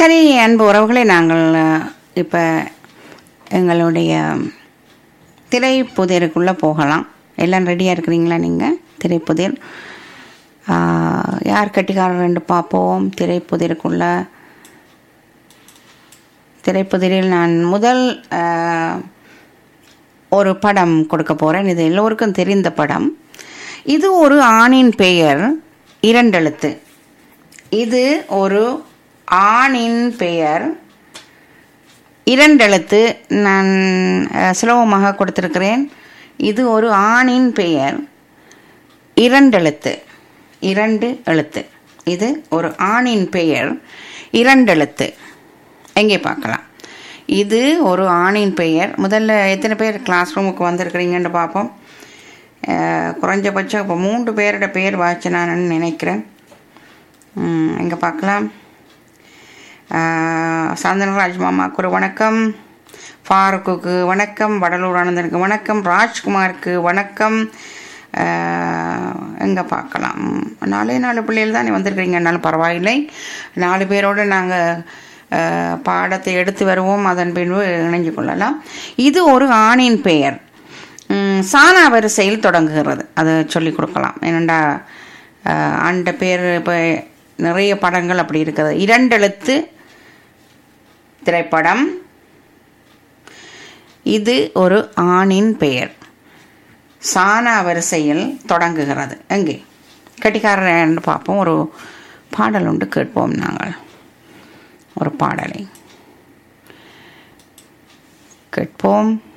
சரி அன்பு உறவுகளை நாங்கள் இப்போ எங்களுடைய திரைப்புதிருக்குள்ளே போகலாம் எல்லாம் ரெடியாக இருக்கிறீங்களா நீங்கள் திரைப்புதிர் ஆ, யார் கட்டிக்காரர் ரெண்டு பார்ப்போம் திரைப்புதிருக்குள்ள திரைப்புதிரில் நான் முதல் ஆ, ஒரு படம் கொடுக்க போகிறேன் இது எல்லோருக்கும் தெரிந்த படம் இது ஒரு ஆணின் பெயர் இரண்டெழுத்து இது ஒரு ஆணின் பெயர் இரண்டெழுத்து நான் அஹ், சுலபமாக கொடுத்திருக்கிறேன் இது ஒரு ஆணின் பெயர் இரண்டெழுத்து இரண்டு எழுத்து இது ஒரு ஆணின் பெயர் இரண்டெழுத்து எங்கே பார்க்கலாம் இது ஒரு ஆணின் பெயர் முதல்ல எத்தனை பேர் கிளாஸ் ரூமுக்கு வந்திருக்கிறீங்கன்னு பார்ப்போம் அஹ், குறைஞ்சபட்சம் இப்போ மூன்று பேரோட பேர் வாய்ச்சு நான் நினைக்கிறேன் எங்கே பார்க்கலாம் ஆஹ் சந்தனராஜ் மாமாவுக்கு ஒரு வணக்கம் ஃபாருக்குக்கு வணக்கம் வடலூர் ஆனந்தனுக்கு வணக்கம் ராஜ்குமாருக்கு வணக்கம் எங்கே பார்க்கலாம் நாலே நாலு பிள்ளைகள் தான் வந்திருக்கிறீங்கன்னாலும் பரவாயில்லை நாலு பேரோடு நாங்கள் பாடத்தை எடுத்து வருவோம் அதன் பின்பு இணைஞ்சு கொள்ளலாம் இது ஒரு ஆணின் பெயர் உம், சானா வரிசையில் தொடங்குகிறது அதை சொல்லிக் கொடுக்கலாம் ஏனண்டா ஆஹ், அந்த பேர் இப்போ நிறைய படங்கள் அப்படி இருக்குது இரண்டெழுத்து திரைப்படம் இது ஒரு ஆணின் பெயர் சானா வரிசையில் தொடங்குகிறது எங்கே கட்டிக்காரன் பார்ப்போம் ஒரு பாடல் உண்டு கேட்போம் நாங்கள் ஒரு பாடலை கேட்போம்